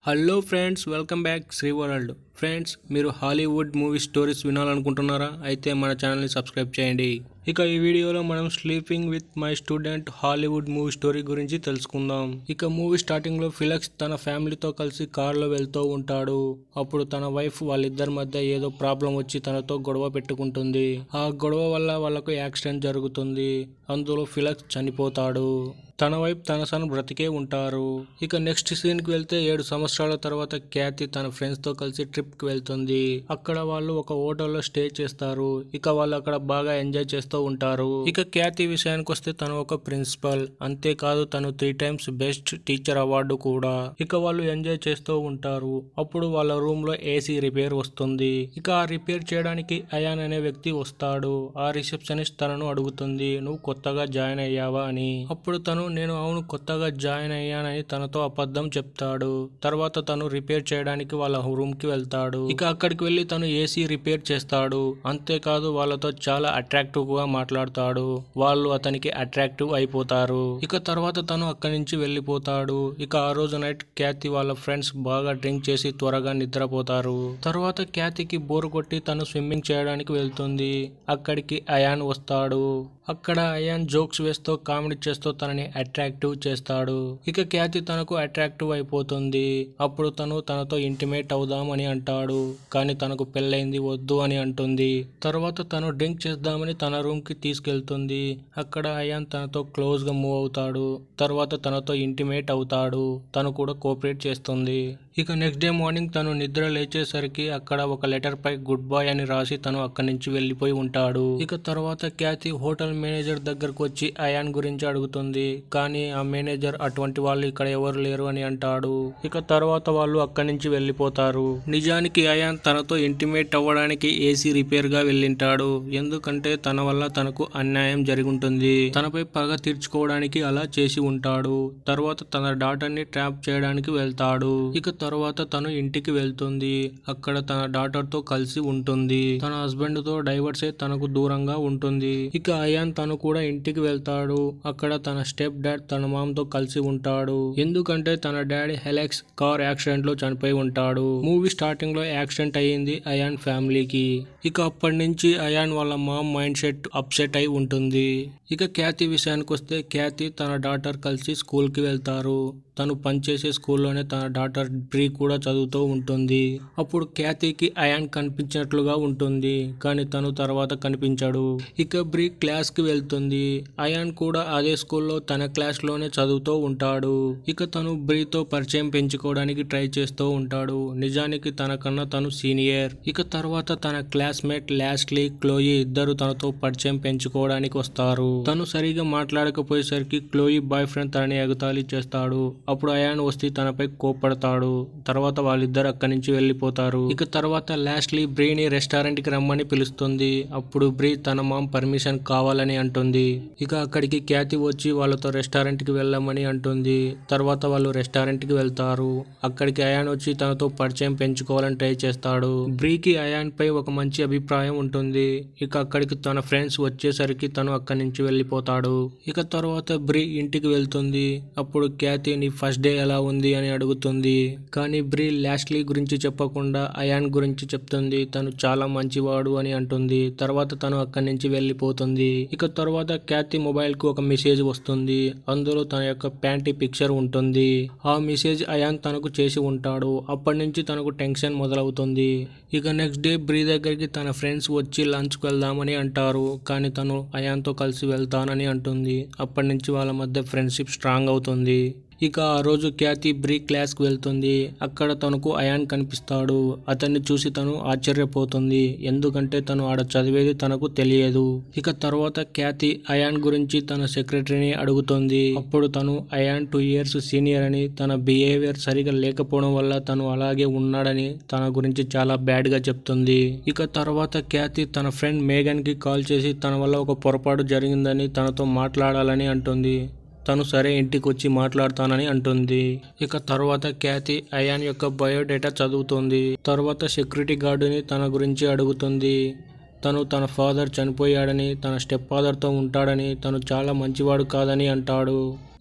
hello friends welcome back Sri world friends మీరు Hollywood movie stories వినాలనుకుంటున్నారా అయితే మన ఛానల్ని సబ్స్క్రైబ్ చేయండి ఇక ఈ వీడియోలో మనం sleeping with my student Hollywood movie story గురించి తెలుసుకుందాం ఇక మూవీ స్టార్టింగ్ లో ఫిలక్స్ తన ఫ్యామిలీతో కలిసి కార్లో వెళ్తూ ఉంటాడు అప్పుడు తన వైఫ్ వాళ్ళిద్దరి మధ్య ఏదో ప్రాబ్లం వచ్చి తనతో గొడవ పెట్టుకుంటుంది ఆ గొడవ వల్ల వాళ్ళకు యాక్సిడెంట్ జరుగుతుంది అందులో ఫిలక్స్ చనిపోతాడు తన వైపు తన సన్ బ్రతికే ఉంటారు ఇక నెక్స్ట్ సీన్ కి వెళ్తే ఏడు సంవత్సరాల తర్వాత ఖ్యాతి తన ఫ్రెండ్స్ తో కలిసి ట్రిప్ కి వెళ్తుంది అక్కడ వాళ్ళు ఒక హోటల్లో స్టే చేస్తారు ఇక వాళ్ళు అక్కడ బాగా ఎంజాయ్ చేస్తూ ఉంటారు ఇక ఖ్యాతి విషయానికి వస్తే తను ఒక ప్రిన్సిపల్ అంతేకాదు తను three times best teacher award కూడా ఇక వాళ్ళు ఎంజాయ్ చేస్తూ ఉంటారు అప్పుడు వాళ్ళ రూమ్ లో ఏసీ రిపేర్ వస్తుంది ఇక ఆ రిపేర్ చేయడానికి అయాన్ అనే వ్యక్తి వస్తాడు ఆ రిసెప్షనిస్ట్ తనను అడుగుతుంది నువ్వు కొత్తగా జాయిన్ అయ్యావా అని అప్పుడు తను నేను అవును కొత్తగా జాయిన్ అయ్యానని తనతో అబద్ధం చెప్తాడు తర్వాత తను రిపేర్ చేయడానికి వాళ్ళ రూమ్ కి వెళ్తాడు ఇక అక్కడికి వెళ్ళి తను ఏసీ రిపేర్ చేస్తాడు అంతేకాదు వాళ్ళతో చాలా అట్రాక్టివ్ గా మాట్లాడతాడు వాళ్ళు అతనికి అట్రాక్టివ్ అయిపోతారు ఇక తర్వాత తను అక్కడి నుంచి వెళ్ళిపోతాడు ఇక ఆ రోజు నైట్ ఖ్యాతి వాళ్ళ ఫ్రెండ్స్ బాగా డ్రింక్ చేసి త్వరగా నిద్రపోతారు తర్వాత ఖ్యాతికి బోరు కొట్టి తను స్విమ్మింగ్ చేయడానికి వెళ్తుంది అక్కడికి అయాన్ వస్తాడు అక్కడ అయాన్ జోక్స్ వేస్తూ కామెడీ చేస్తూ తనని అట్రాక్టివ్ చేస్తాడు ఇక ఖ్యాతి తనకు అట్రాక్టివ్ అయిపోతుంది అప్పుడు తను తనతో ఇంటిమేట్ అవుదాం అని అంటాడు కానీ తనకు పెళ్ళైంది వద్దు అని అంటుంది తర్వాత తను డ్రింక్ చేద్దామని తన రూమ్ కి తీసుకెళ్తుంది అక్కడ అయాన్ తనతో క్లోజ్ గా మూవ్ అవుతాడు తర్వాత తనతో ఇంటిమేట్ అవుతాడు తను కూడా కోఆపరేట్ చేస్తుంది ఇక నెక్స్ట్ డే మార్నింగ్ తను నిద్ర లేచేసరికి అక్కడ ఒక లెటర్ పై గుడ్ బాయ్ అని రాసి తను అక్కడి నుంచి వెళ్లిపోయి ఉంటాడు ఇక తర్వాత ఖ్యాతి హోటల్ మేనేజర్ దగ్గరకు వచ్చి అయాన్ గురించి అడుగుతుంది కానీ ఆ మేనేజర్ అటువంటి వాళ్ళు ఇక్కడ ఎవరు లేరు అని అంటాడు ఇక తర్వాత వాళ్ళు అక్కడి నుంచి వెళ్లిపోతారు నిజానికి అయాన్ తనతో ఇంటిమేట్ అవ్వడానికి ఏసీ రిపేర్ గా వెళ్ళింటాడు ఎందుకంటే తన వల్ల తనకు అన్యాయం జరుగుంటుంది తనపై పగ తీర్చుకోవడానికి అలా చేసి ఉంటాడు తర్వాత తన డాటర్ ని ట్రాప్ చేయడానికి వెళ్తాడు ఇక తర్వాత తను ఇంటికి వెళ్తుంది అక్కడ తన డాటర్ తో కలిసి ఉంటుంది తన హస్బెండ్ తో డైవర్స్ అయి తనకు దూరంగా ఉంటుంది ఇక అయాన్ తను కూడా ఇంటికి వెళ్తాడు అక్కడ తన స్టెప్ డాడ్ తన మామతో కలిసి ఉంటాడు ఎందుకంటే తన డాడీ హెలెక్స్ కార్ యాక్సిడెంట్ లో చనిపోయి ఉంటాడు మూవీ స్టార్టింగ్ లో యాక్సిడెంట్ అయ్యింది అయాన్ ఫ్యామిలీకి ఇక అప్పటి నుంచి అయాన్ వాళ్ళ మామ్ మైండ్ సెట్ అప్సెట్ అయి ఉంటుంది ఇక ఖ్యాతి విషయానికి వస్తే ఖ్యాతి తన డాటర్ కలిసి స్కూల్ కి వెళ్తారు తను పనిచేసే స్కూల్లోనే తన డాటర్ బ్రీ కూడా చదువుతూ ఉంటుంది అప్పుడు ఖ్యాతికి అయాన్ కనిపించినట్లుగా ఉంటుంది కానీ తను తర్వాత కనిపించాడు ఇక బ్రీ క్లాస్ కి వెళ్తుంది అయాన్ కూడా అదే స్కూల్లో తన క్లాస్ లోనే చదువుతూ ఉంటాడు ఇక తను బ్రీతో పరిచయం పెంచుకోవడానికి ట్రై చేస్తూ ఉంటాడు నిజానికి తనకన్నా తను సీనియర్ ఇక తర్వాత తన క్లాస్మేట్ లాస్ట్లీ క్లోయి ఇద్దరు తనతో పరిచయం పెంచుకోవడానికి వస్తారు తను సరిగా మాట్లాడకపోయేసరికి క్లోయి బాయ్ ఫ్రెండ్ తనని ఎగతాళి చేస్తాడు అప్పుడు అయాన్ వస్తే తనపై కోప్పడతాడు తర్వాత వాళ్ళిద్దరు అక్కడి నుంచి వెళ్ళిపోతారు ఇక తర్వాత లాస్ట్లీ బ్రీని రెస్టారెంట్ కి రమ్మని పిలుస్తుంది అప్పుడు బ్రీ తన మామ్ పర్మిషన్ కావాలని అంటుంది ఇక అక్కడికి ఖ్యాతి వచ్చి వాళ్ళతో రెస్టారెంట్ కి వెళ్ళమని అంటుంది తర్వాత వాళ్ళు రెస్టారెంట్ కి వెళ్తారు అక్కడికి అయాన్ వచ్చి తనతో పరిచయం పెంచుకోవాలని ట్రై చేస్తాడు బ్రీకి అయాన్ పై ఒక మంచి అభిప్రాయం ఉంటుంది ఇక అక్కడికి తన ఫ్రెండ్స్ వచ్చేసరికి తను అక్కడి నుంచి వెళ్ళిపోతాడు ఇక తర్వాత బ్రీ ఇంటికి వెళ్తుంది అప్పుడు ఖ్యాతి నీ ఫస్ట్ డే ఎలా ఉంది అని అడుగుతుంది కానీ బ్రీ లాస్ట్లీ గురించి చెప్పకుండా అయాన్ గురించి చెప్తుంది తను చాలా మంచివాడు అని అంటుంది తర్వాత తను అక్కడి నుంచి వెళ్ళిపోతుంది ఇక తర్వాత ఖ్యాతి మొబైల్ కు ఒక మెసేజ్ వస్తుంది అందులో తన యొక్క ప్యాంటీ పిక్చర్ ఉంటుంది ఆ మెసేజ్ అయాన్ తనకు చేసి ఉంటాడు అప్పటి నుంచి తనకు టెన్షన్ మొదలవుతుంది ఇక నెక్స్ట్ డే బ్రీ దగ్గరికి తన ఫ్రెండ్స్ వచ్చి లంచ్కి వెళ్దామని అంటారు కానీ తను అయాన్తో కలిసి వెళ్తానని అంటుంది అప్పటి నుంచి వాళ్ళ మధ్య ఫ్రెండ్షిప్ స్ట్రాంగ్ అవుతుంది ఇక ఆ రోజు ఖ్యాతి బ్రీ క్లాస్కి వెళ్తుంది అక్కడ తనకు అయాన్ కనిపిస్తాడు అతన్ని చూసి తను ఆశ్చర్యపోతుంది ఎందుకంటే తను ఆడ చదివేది తనకు తెలియదు ఇక తర్వాత ఖ్యాతి అయాన్ గురించి తన సెక్రటరీని అడుగుతుంది అప్పుడు తను అయాన్ టూ ఇయర్స్ సీనియర్ అని తన బిహేవియర్ సరిగా లేకపోవడం వల్ల తను అలాగే ఉన్నాడని తన గురించి చాలా బ్యాడ్ గా చెప్తుంది ఇక తర్వాత ఖ్యాతి తన ఫ్రెండ్ మేఘన్ కి కాల్ చేసి తన వల్ల ఒక పొరపాటు జరిగిందని తనతో మాట్లాడాలని అంటుంది తను సరే ఇంటికి వచ్చి మాట్లాడతానని అంటుంది ఇక తర్వాత ఖ్యాతి అయాన్ యొక్క బయోడేటా చదువుతుంది తర్వాత సెక్యూరిటీ గార్డుని తన గురించి అడుగుతుంది తను తన ఫాదర్ చనిపోయాడని తన స్టెప్ ఫాదర్తో ఉంటాడని తను చాలా మంచివాడు కాదని అంటాడు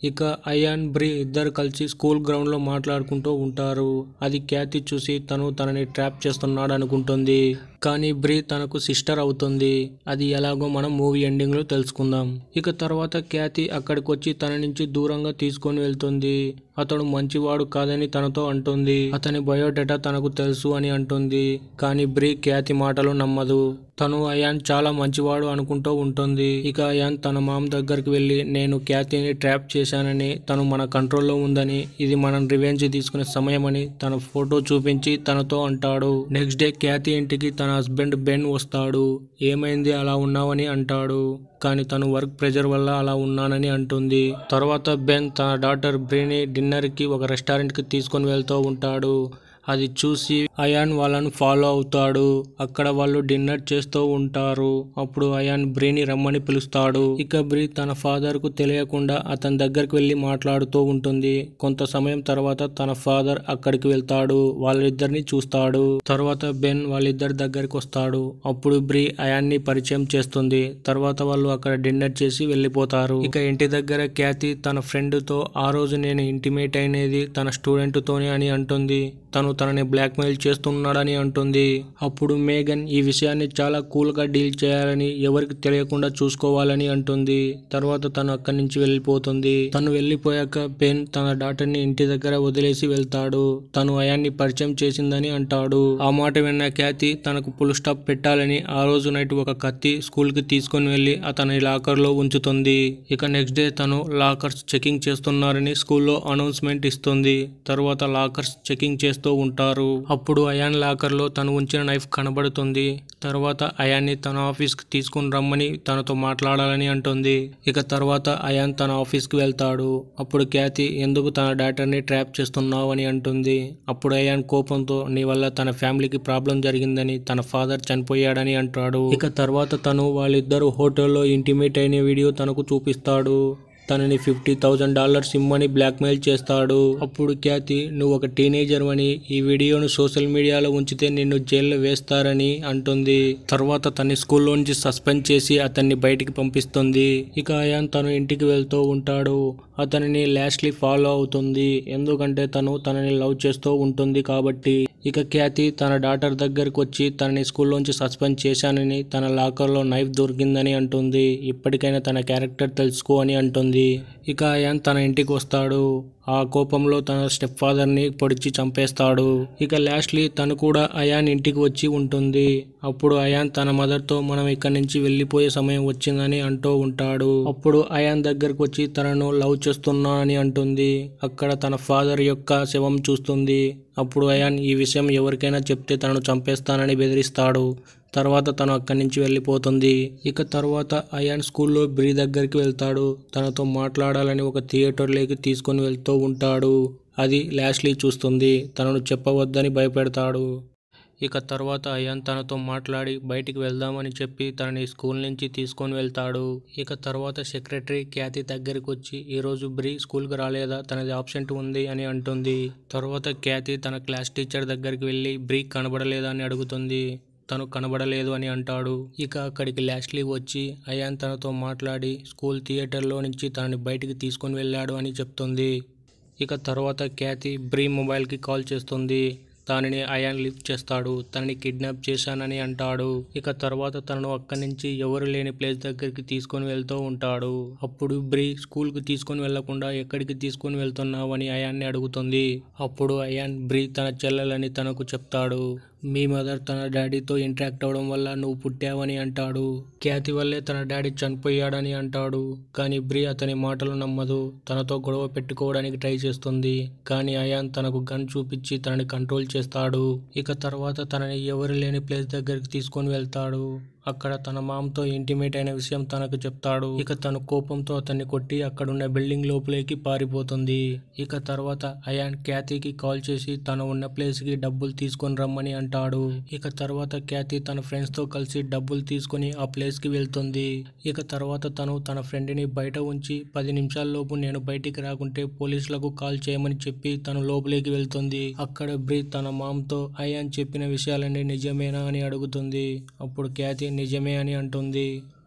ఇక అయాన్ బ్రీ ఇద్దరు కలిసి స్కూల్ గ్రౌండ్ లో మాట్లాడుకుంటూ ఉంటారు అది క్యాతి చూసి తను తనని ట్రాప్ చేస్తున్నాడు అనుకుంటుంది కానీ బ్రీ తనకు సిస్టర్ అవుతుంది అది ఎలాగో మనం మూవీ ఎండింగ్ లో తెలుసుకుందాం ఇక తర్వాత క్యాతి అక్కడికి వచ్చి తన నుంచి దూరంగా తీసుకొని వెళ్తుంది అతడు మంచివాడు కాదని తనతో అంటుంది అతని బయోడేటా తనకు తెలుసు అని అంటుంది కానీ బ్రీ క్యాతి మాటలు నమ్మదు తను అయాన్ చాలా మంచివాడు అనుకుంటూ ఉంటుంది ఇక అయాన్ తన మామ దగ్గరికి వెళ్ళి నేను క్యాతిని ట్రాప్ చేశానని తను మన కంట్రోల్లో ఉందని ఇది మనం రివెంజ్ తీసుకునే సమయం అని తన ఫోటో చూపించి తనతో అంటాడు నెక్స్ట్ డే క్యాతి ఇంటికి తన హస్బెండ్ బెన్ వస్తాడు ఏమైంది అలా ఉన్నావని అంటాడు కానీ తను వర్క్ ప్రెజర్ వల్ల అలా ఉన్నానని అంటుంది తర్వాత బెన్ తన డాటర్ బ్రీని డిన్నర్కి ఒక రెస్టారెంట్కి తీసుకొని వెళ్తూ ఉంటాడు అది చూసి అయాన్ వాళ్ళను ఫాలో అవుతాడు అక్కడ వాళ్ళు డిన్నర్ చేస్తూ ఉంటారు అప్పుడు అయాన్ బ్రీని రమ్మని పిలుస్తాడు ఇక బ్రీ తన ఫాదర్ కు తెలియకుండా అతని దగ్గరికి వెళ్ళి మాట్లాడుతూ ఉంటుంది కొంత సమయం తర్వాత తన ఫాదర్ అక్కడికి వెళ్తాడు వాళ్ళిద్దరిని చూస్తాడు తర్వాత బెన్ వాళ్ళిద్దరి దగ్గరికి వస్తాడు అప్పుడు బ్రీ అయాన్ని పరిచయం చేస్తుంది తర్వాత వాళ్ళు అక్కడ డిన్నర్ చేసి వెళ్ళిపోతారు ఇక ఇంటి దగ్గర క్యాతి తన ఫ్రెండ్ తో ఆ రోజు నేను ఇంటిమేట్ అయినది తన స్టూడెంట్ తోనే అని అంటుంది తను తనని బ్లాక్మెయిల్ చేస్తున్నాడని అంటుంది అప్పుడు మేఘన్ ఈ విషయాన్ని చాలా కూల్ గా డీల్ చేయాలని ఎవరికి తెలియకుండా చూసుకోవాలని అంటుంది తర్వాత తను అక్కడి నుంచి వెళ్ళిపోతుంది తను వెళ్ళిపోయాక బెన్ తన డాటర్ ని ఇంటి దగ్గర వదిలేసి వెళ్తాడు తను అయాన్ని పరిచయం చేసిందని అంటాడు ఆ మాట విన్న ఖ్యాతి తనకు పుల్ స్టాప్ పెట్టాలని ఆ రోజు నైట్ ఒక కత్తి స్కూల్ కి తీసుకొని వెళ్లి అతని లాకర్ లో ఉంచుతుంది ఇక నెక్స్ట్ డే తను లాకర్స్ చెకింగ్ చేస్తున్నారని స్కూల్లో అనౌన్స్మెంట్ ఇస్తుంది తర్వాత లాకర్స్ చెకింగ్ చేస్తూ ఉంటారు అప్పుడు అయాన్ లాకర్ లో తను ఉంచిన నైఫ్ కనబడుతుంది తర్వాత అయాన్ని తన ఆఫీస్ కి తీసుకుని రమ్మని తనతో మాట్లాడాలని అంటుంది ఇక తర్వాత అయాన్ తన ఆఫీస్ కి వెళ్తాడు అప్పుడు ఖ్యాతి ఎందుకు తన డాటర్ ని ట్రాప్ చేస్తున్నావు అని అంటుంది అప్పుడు అయాన్ కోపంతో నీ వల్ల తన ఫ్యామిలీకి ప్రాబ్లం జరిగిందని తన ఫాదర్ చనిపోయాడని అంటాడు ఇక తర్వాత తను వాళ్ళిద్దరు హోటల్లో ఇంటిమేట్ అయిన వీడియో తనకు చూపిస్తాడు తనని ఫిఫ్టీ థౌజండ్ డాలర్స్ ఇమ్మని బ్లాక్మెయిల్ చేస్తాడు అప్పుడు ఖ్యాతి నువ్వు ఒక టీనేజర్ అని ఈ వీడియోను సోషల్ మీడియాలో ఉంచితే నిన్ను జైల్లో వేస్తారని అంటుంది తర్వాత తన స్కూల్లో నుంచి సస్పెండ్ చేసి అతన్ని బయటికి పంపిస్తుంది ఇక అయాన్ తను ఇంటికి వెళ్తూ ఉంటాడు అతనిని లాస్ట్లీ ఫాలో అవుతుంది ఎందుకంటే తను తనని లవ్ చేస్తూ ఉంటుంది కాబట్టి ఇక ఖ్యాతి తన డాటర్ దగ్గరకు వచ్చి తనని స్కూల్లోంచి సస్పెండ్ చేశానని తన లాకర్లో నైఫ్ దొరికిందని అంటుంది ఇప్పటికైనా తన క్యారెక్టర్ తెలుసుకో అని అంటుంది ఇక అయాన్ తన ఇంటికి వస్తాడు ఆ కోపంలో తన స్టెప్ ఫాదర్ ని పొడిచి చంపేస్తాడు ఇక లాస్ట్లీ తను కూడా అయాన్ ఇంటికి వచ్చి ఉంటుంది అప్పుడు అయాన్ తన మదర్ తో మనం ఇక్కడి నుంచి వెళ్ళిపోయే సమయం వచ్చిందని అంటూ ఉంటాడు అప్పుడు అయాన్ దగ్గరకు వచ్చి తనను లవ్ చేస్తున్నానని అంటుంది అక్కడ తన ఫాదర్ యొక్క శవం చూస్తుంది అప్పుడు అయాన్ ఈ విషయం ఎవరికైనా చెప్తే తనను చంపేస్తానని బెదిరిస్తాడు తర్వాత తను అక్కడి నుంచి వెళ్ళిపోతుంది ఇక తర్వాత అయాన్ స్కూల్లో బ్రీ దగ్గరికి వెళ్తాడు తనతో మాట్లాడాలని ఒక థియేటర్లోకి తీసుకొని వెళ్తూ ఉంటాడు అది లాస్ట్లీ చూస్తుంది తనను చెప్పవద్దని భయపెడతాడు ఇక తర్వాత అయాన్ తనతో మాట్లాడి బయటికి వెళ్దామని చెప్పి తనని స్కూల్ నుంచి తీసుకొని వెళ్తాడు ఇక తర్వాత సెక్రటరీ ఖ్యాతి దగ్గరికి వచ్చి ఈ రోజు బ్రీ స్కూల్కి రాలేదా తనది ఆబ్సెంట్ ఉంది అని అంటుంది తర్వాత ఖ్యాతి తన క్లాస్ టీచర్ దగ్గరికి వెళ్ళి బ్రీ కనబడలేదా అని అడుగుతుంది తను కనబడలేదు అని అంటాడు ఇక అక్కడికి లాస్ట్లీ వచ్చి అయాన్ తనతో మాట్లాడి స్కూల్ థియేటర్లో నుంచి తనని బయటికి తీసుకొని వెళ్ళాడు అని చెప్తుంది ఇక తర్వాత ఖ్యాతి బ్రీ మొబైల్కి కాల్ చేస్తుంది దానిని అయాన్ లిఫ్ట్ చేస్తాడు తనని కిడ్నాప్ చేశానని అంటాడు ఇక తర్వాత తనను అక్కడి నుంచి ఎవరు లేని ప్లేస్ దగ్గరికి తీసుకొని వెళ్తూ ఉంటాడు అప్పుడు బ్రీ స్కూల్ కి తీసుకొని వెళ్లకుండా ఎక్కడికి తీసుకొని వెళ్తున్నావు అని అయాన్ని అడుగుతుంది అప్పుడు అయాన్ బ్రీ తన చెల్లెలని తనకు చెప్తాడు మీ మదర్ తన డాడీతో ఇంటరాక్ట్ అవడం వల్ల నువ్వు పుట్టావని అంటాడు ఖ్యాతి వల్లే తన డాడీ చనిపోయాడని అంటాడు కానీ బ్రీ అతని మాటలు నమ్మదు తనతో గొడవ పెట్టుకోవడానికి ట్రై చేస్తుంది కానీ అయాన్ తనకు గన్ చూపించి తనని కంట్రోల్ చేస్తాడు ఇక తర్వాత తనని ఎవరు లేని ప్లేస్ దగ్గరికి తీసుకొని వెళ్తాడు అక్కడ తన మామతో ఇంటిమేట్ అయిన విషయం తనకు చెప్తాడు ఇక తన కోపంతో అతన్ని కొట్టి అక్కడున్న బిల్డింగ్ లోపలికి పారిపోతుంది ఇక తర్వాత అయాన్ ఖ్యాతికి కాల్ చేసి తను ఉన్న ప్లేస్ కి డబ్బులు తీసుకొని రమ్మని అంటాడు ఇక తర్వాత ఖ్యాతి తన ఫ్రెండ్స్ తో కలిసి డబ్బులు తీసుకొని ఆ ప్లేస్ కి వెళ్తుంది ఇక తర్వాత తను తన ఫ్రెండ్ ని బయట ఉంచి పది నిమిషాల లోపు నేను బయటికి రాకుంటే పోలీసులకు కాల్ చేయమని చెప్పి తను లోపలికి వెళ్తుంది అక్కడ బ్రీ తన మామతో అయాన్ చెప్పిన విషయాలన్నీ నిజమేనా అని అడుగుతుంది అప్పుడు ఖ్యాతి నిజమే అని అంటుంది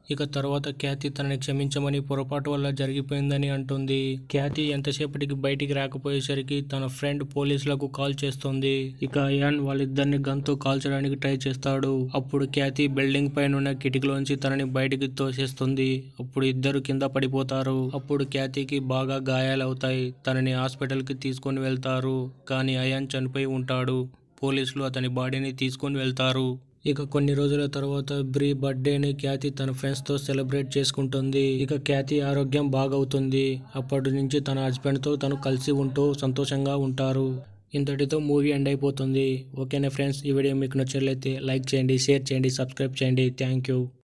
ఇక తర్వాత ఖ్యాతి తనని క్షమించమని పొరపాటు వల్ల జరిగిపోయిందని అంటుంది ఖ్యాతి ఎంతసేపటికి బయటికి రాకపోయేసరికి తన ఫ్రెండ్ పోలీసులకు కాల్ చేస్తుంది ఇక అయాన్ వాళ్ళిద్దరిని గన్తో కాల్చడానికి ట్రై చేస్తాడు అప్పుడు ఖ్యాతి బిల్డింగ్ పైన ఉన్న కిటికీలోంచి తనని బయటికి తోసేస్తుంది అప్పుడు ఇద్దరు కింద పడిపోతారు అప్పుడు ఖ్యాతికి బాగా గాయాలవుతాయి తనని హాస్పిటల్ కి తీసుకొని వెళ్తారు కానీ అయాన్ చనిపోయి ఉంటాడు పోలీసులు అతని బాడీని తీసుకొని వెళ్తారు ఇక కొన్ని రోజుల తర్వాత బ్రీ బర్త్డేని ఖ్యాతి తన ఫ్రెండ్స్ తో సెలబ్రేట్ చేసుకుంటుంది ఇక ఖ్యాతి ఆరోగ్యం బాగవుతుంది అప్పటి నుంచి తన హస్బెండ్ తో తను కలిసి ఉంటూ సంతోషంగా ఉంటారు ఇంతటితో మూవీ ఎండ్ అయిపోతుంది ఓకేనా ఫ్రెండ్స్ ఈ వీడియో మీకు నచ్చినట్లయితే లైక్ చేయండి షేర్ చేయండి సబ్స్క్రైబ్ చేయండి థ్యాంక్ యూ